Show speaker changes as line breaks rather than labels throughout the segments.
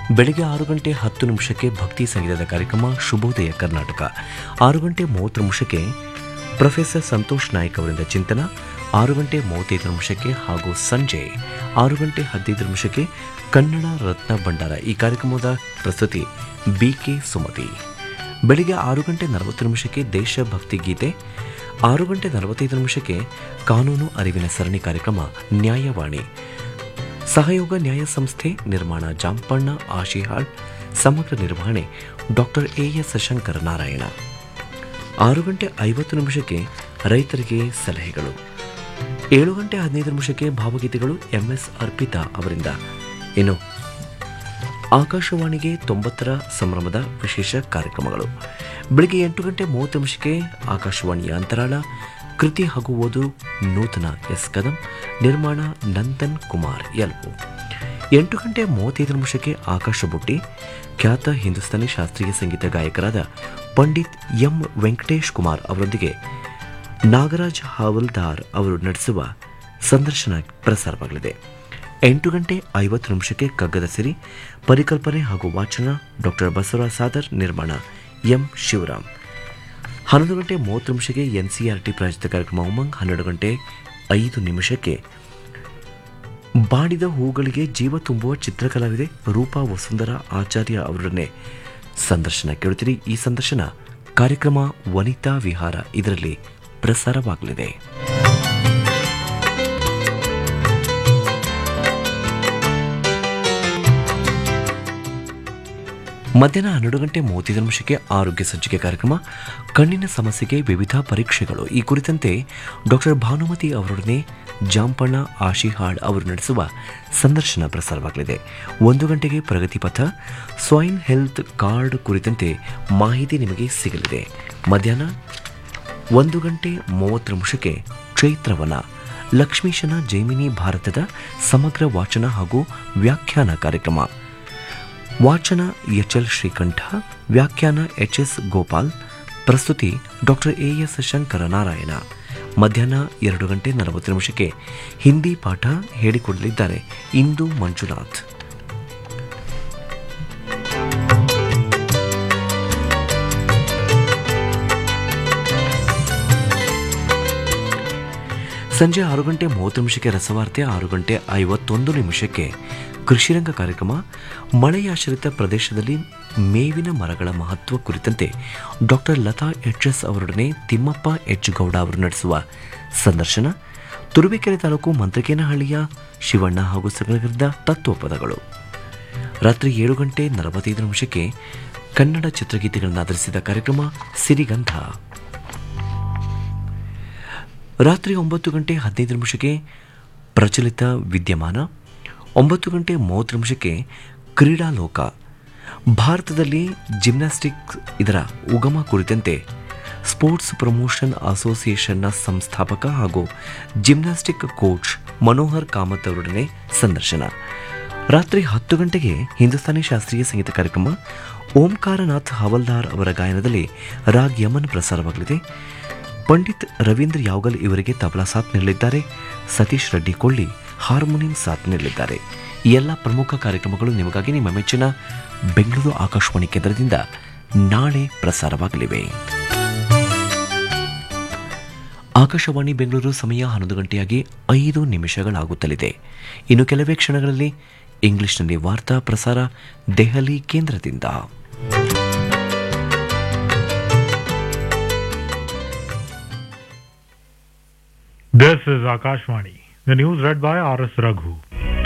ಬೆಳಗ್ಗೆ ಆರು ಗಂಟೆ ಹತ್ತು ನಿಮಿಷಕ್ಕೆ ಭಕ್ತಿ ಸಂಗೀತದ ಕಾರ್ಯಕ್ರಮ ಶುಭೋದಯ ಕರ್ನಾಟಕ ಆರು ಗಂಟೆ ಮೂವತ್ತು ನಿಮಿಷಕ್ಕೆ ಪ್ರೊಫೆಸರ್ ಸಂತೋಷ್ ನಾಯ್ಕ್ ಅವರಿಂದ ಚಿಂತನ ಆರು ಗಂಟೆ ಮೂವತ್ತೈದು ನಿಮಿಷಕ್ಕೆ ಹಾಗೂ ಸಂಜೆ ಆರು ಗಂಟೆ ಹದಿನೈದು ನಿಮಿಷಕ್ಕೆ ಕನ್ನಡ ರತ್ನ ಭಂಡಾರ ಈ ಕಾರ್ಯಕ್ರಮದ ಪ್ರಸ್ತುತಿ ಬಿ ಕೆ ಸುಮತಿ ಬೆಳಿಗ್ಗೆ ಆರು ಗಂಟೆ ನಲವತ್ತು ನಿಮಿಷಕ್ಕೆ ದೇಶಭಕ್ತಿ ಗೀತೆ ಆರು ಗಂಟೆ ನಲವತ್ತೈದು ನಿಮಿಷಕ್ಕೆ ಕಾನೂನು ಅರಿವಿನ ಸರಣಿ ಕಾರ್ಯಕ್ರಮ ನ್ಯಾಯವಾಣಿ ಸಹಯೋಗ ನ್ಯಾಯ ಸಂಸ್ಥೆ ನಿರ್ಮಾಣ ಜಾಂಪಣ್ಣ ಆಶಿಹಾಳ್ ಸಮಗ್ರ ನಿರ್ವಹಣೆ doctor A S Shankara Narayana ಆರು ಗಂಟೆ ಐವತ್ತು ನಿಮಿಷಕ್ಕೆ ರೈತರಿಗೆ ಸಲಹೆಗಳು ಏಳು ಗಂಟೆ ಹದಿನೈದು ನಿಮಿಷಕ್ಕೆ ಭಾವಗೀತೆಗಳು ಎಂಎಸ್ ಅರ್ಪಿತಾ ಅವರಿಂದ ಇನ್ನು ಆಕಾಶವಾಣಿಗೆ ತೊಂಬತ್ತರ ಸಂಭ್ರಮದ ವಿಶೇಷ ಕಾರ್ಯಕ್ರಮಗಳು ಬೆಳಿಗ್ಗೆ ಎಂಟು ಗಂಟೆ ಮೂವತ್ತು ನಿಮಿಷಕ್ಕೆ ಆಕಾಶವಾಣಿಯ ಅಂತರಾಳ ಕೃತಿ ಹಾಗೂ ಓದು ನೂತನ ಎಸ್ ಕದಂ ನಿರ್ಮಾಣ ನಂದನ್ ಕುಮಾರ್ ಎಲ್ಪು ಎಂಟು ಗಂಟೆ ಮೂವತ್ತೈದು ನಿಮಿಷಕ್ಕೆ ಆಕಾಶ ಬುಟ್ಟಿ ಖ್ಯಾತ ಹಿಂದೂಸ್ತಾನಿ ಶಾಸ್ತ್ರೀಯ ಸಂಗೀತ ಗಾಯಕರಾದ ಪಂಡಿತ್ ಎಂ ವೆಂಕಟೇಶ್ ಕುಮಾರ್ ಅವರೊಂದಿಗೆ ನಾಗರಾಜ್ ಹಾವಲ್ದಾರ್ ಅವರು ನಡೆಸುವ ಸಂದರ್ಶನ ಪ್ರಸಾರವಾಗಲಿದೆ ಎಂಟು ಗಂಟೆ ಐವತ್ತು ನಿಮಿಷಕ್ಕೆ ಕಗ್ಗದ ಸಿರಿ ಪರಿಕಲ್ಪನೆ ಹಾಗೂ ವಾಚನ ಡಾಕ್ಟರ್ ಬಸವರಾಜ್ ಸಾದರ್ ನಿರ್ಮಾಣ ಎಂ ಶಿವರಾಮ್ ಹನ್ನೊಂದು ಗಂಟೆ ಮೂವತ್ತು ನಿಮಿಷಕ್ಕೆ ಎನ್ಸಿಆರ್ಟಿ ಪ್ರಾಯೋಜಿತ ಕಾರ್ಯಕ್ರಮ ಉಮಂಗ್ ಹನ್ನೆರಡು ಗಂಟೆ ಐದು ನಿಮಿಷಕ್ಕೆ ಬಾಡಿದ ಹೂಗಳಿಗೆ ಜೀವ ತುಂಬುವ ಚಿತ್ರಕಲಾವಿದೆ ರೂಪಾ ವಸುಂಧರ ಆಚಾರ್ಯ ಅವರನ್ನೇ ಸಂದರ್ಶನ ಕೇಳುತ್ತೀರಿ ಈ ಸಂದರ್ಶನ ಕಾರ್ಯಕ್ರಮ ವನಿತಾ ವಿಹಾರ ಇದರಲ್ಲಿ ಪ್ರಸಾರವಾಗಲಿದೆ ಮಧ್ಯಾಹ್ನ ಹನ್ನೆರಡು ಗಂಟೆ ಮೂವತ್ತೈದು ನಿಮಿಷಕ್ಕೆ ಆರೋಗ್ಯ ಸಂಚಿಕೆ ಕಾರ್ಯಕ್ರಮ ಕಣ್ಣಿನ ಸಮಸ್ಯೆಗೆ ವಿವಿಧ ಪರೀಕ್ಷೆಗಳು ಈ ಕುರಿತಂತೆ ಡಾಕ್ಟರ್ ಭಾನುಮತಿ ಅವರೊಡನೆ ಜಾಂಪಣ್ಣ ಆಶಿಹಾಳ್ ಅವರು ನಡೆಸುವ ಸಂದರ್ಶನ ಪ್ರಸಾರವಾಗಲಿದೆ ಒಂದು ಗಂಟೆಗೆ ಪ್ರಗತಿ ಪಥ ಸ್ವೈನ್ ಹೆಲ್ತ್ ಕಾರ್ಡ್ ಕುರಿತಂತೆ ಮಾಹಿತಿ ನಿಮಗೆ ಸಿಗಲಿದೆ ಮಧ್ಯಾಹ್ನ ಒಂದು ಗಂಟೆ ಮೂವತ್ತು ನಿಮಿಷಕ್ಕೆ ಚೈತ್ರವನ ಲಕ್ಷ್ಮೀಶನ ಜೈಮಿನಿ ಭಾರತದ ಸಮಗ್ರ ವಾಚನ ಹಾಗೂ ವ್ಯಾಖ್ಯಾನ ಕಾರ್ಯಕ್ರಮ ವಾಚನ ಎಚ್ ಎಲ್ ಶ್ರೀಕಂಠ ವ್ಯಾಖ್ಯಾನ ಎಚ್ ಎಸ್ ಗೋಪಾಲ್ ಪ್ರಸ್ತುತಿ doctor A S Shankara Narayana ಮಧ್ಯಾಹ್ನ ಎರಡು ಗಂಟೆ ನಲವತ್ತು ನಿಮಿಷಕ್ಕೆ ಹಿಂದಿ ಪಾಠ ಹೇಳಿಕೊಡಲಿದ್ದಾರೆ ಇಂದು ಮಂಜುನಾಥ್ ಸಂಜೆ ಆರು ಗಂಟೆ ಮೂವತ್ತು ನಿಮಿಷಕ್ಕೆ ರಸವಾರ್ತೆ ಆರು ಗಂಟೆ ಐವತ್ತೊಂದು ನಿಮಿಷಕ್ಕೆ ಕೃಷಿರಂಗ ಕಾರ್ಯಕ್ರಮ ಮಳೆಯಾಶ್ರಿತ ಪ್ರದೇಶದಲ್ಲಿ ಮೇವಿನ ಮರಗಳ ಮಹತ್ವ ಕುರಿತಂತೆ ಡಾಕ್ಟರ್ ಲತಾ ಎಚ್ ಎಸ್ ಅವರೊಡನೆ ತಿಮ್ಮಪ್ಪ ಎಚ್ ಗೌಡ ಅವರು ನಡೆಸುವ ಸಂದರ್ಶನ ತುರುವೇಕೆರೆ ತಾಲೂಕು ಮಂತ್ರಿಕೇನಹಳ್ಳಿಯ ಶಿವಣ್ಣ ಹಾಗೂ ಸಂಗರದ ತತ್ವಪದಗಳು ರಾತ್ರಿ ಏಳು ಗಂಟೆ ನಲವತ್ತೈದು ನಿಮಿಷಕ್ಕೆ ಕನ್ನಡ ಚಿತ್ರಗೀತೆಗಳನ್ನು ಆಧರಿಸಿದ ಕಾರ್ಯಕ್ರಮ ಸಿರಿಗಂಧ ರಾತ್ರಿ ಒಂಬತ್ತು ಗಂಟೆ ಹದಿನೈದು ನಿಮಿಷಕ್ಕೆ ಪ್ರಚಲಿತ ವಿದ್ಯಮಾನ ಒಂಬತ್ತು ಗಂಟೆ ಮೂವತ್ತು ನಿಮಿಷಕ್ಕೆ ಕ್ರೀಡಾಲೋಕ ಭಾರತದಲ್ಲಿ ಜಿಮ್ನಾಸ್ಟಿಕ್ ಇದರ ಉಗಮ ಕುರಿತಂತೆ ಸ್ಪೋರ್ಟ್ಸ್ ಪ್ರಮೋಷನ್ ಅಸೋಸಿಯೇಷನ್ನ ಸಂಸ್ಥಾಪಕ ಹಾಗೂ ಜಿಮ್ನಾಸ್ಟಿಕ್ ಕೋಚ್ ಮನೋಹರ್ ಕಾಮತ್ ಅವರೊಡನೆ ಸಂದರ್ಶನ ರಾತ್ರಿ ಹತ್ತು ಗಂಟೆಗೆ ಹಿಂದೂಸ್ತಾನಿ ಶಾಸ್ತ್ರೀಯ ಸಂಗೀತ ಕಾರ್ಯಕ್ರಮ ಓಂಕಾರನಾಥ್ ಹವಲ್ದಾರ್ ಅವರ ಗಾಯನದಲ್ಲಿ ರಾಗ್ ಯಮನ್ ಪ್ರಸಾರವಾಗಲಿದೆ ಪಂಡಿತ್ ರವೀಂದ್ರ ಯಾವಗಲ್ ಇವರಿಗೆ ತಬಲಾ ಸಾಥ್ ನೀಡಲಿದ್ದಾರೆ ಸತೀಶ್ ರೆಡ್ಡಿ ಕೊಳ್ಳಿ ಹಾರ್ಮೋನಿಯಂ ಸಾಥ್ ನೀಡಲಿದ್ದಾರೆ ಈ ಎಲ್ಲ ಪ್ರಮುಖ ಕಾರ್ಯಕ್ರಮಗಳು ನಿಮಗಾಗಿ ನಿಮ್ಮ ಮೆಚ್ಚಿನ ಬೆಂಗಳೂರು ಆಕಾಶವಾಣಿ ಕೇಂದ್ರದಿಂದ ನಾಳೆ ಪ್ರಸಾರವಾಗಲಿವೆ ಆಕಾಶವಾಣಿ ಬೆಂಗಳೂರು ಸಮಯ ಹನ್ನೊಂದು ಗಂಟೆಯಾಗಿ ಐದು ನಿಮಿಷಗಳಾಗುತ್ತಲಿದೆ ಇನ್ನು ಕೆಲವೇ ಕ್ಷಣಗಳಲ್ಲಿ ಇಂಗ್ಲಿಷ್ನಲ್ಲಿ ವಾರ್ತಾ ಪ್ರಸಾರ ದೆಹಲಿ ಕೇಂದ್ರದಿಂದ
This is Akashvani. The news read by R.S. Raghu.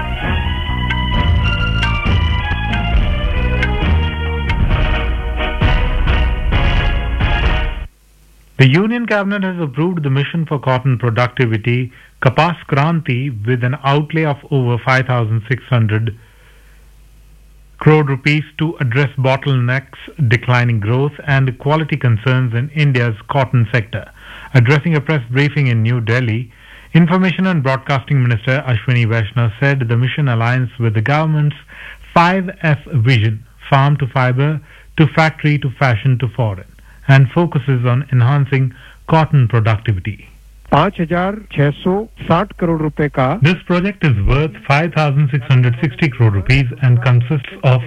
The Union Cabinet has approved the mission for cotton productivity Kapas Kranti with an outlay of over 5,600 crore rupees to address bottlenecks, declining growth, and quality concerns in India's cotton sector. Addressing a press briefing in New Delhi, Information and Broadcasting Minister Ashwini Vaishnaw said the mission aligns with the government's 5F vision farm to fiber to factory to fashion to foreign and focuses on enhancing cotton productivity.
पाँच हजार छह सौ साठ करोड़ रुपए का
This project is worth 5,660 crore rupees and consists of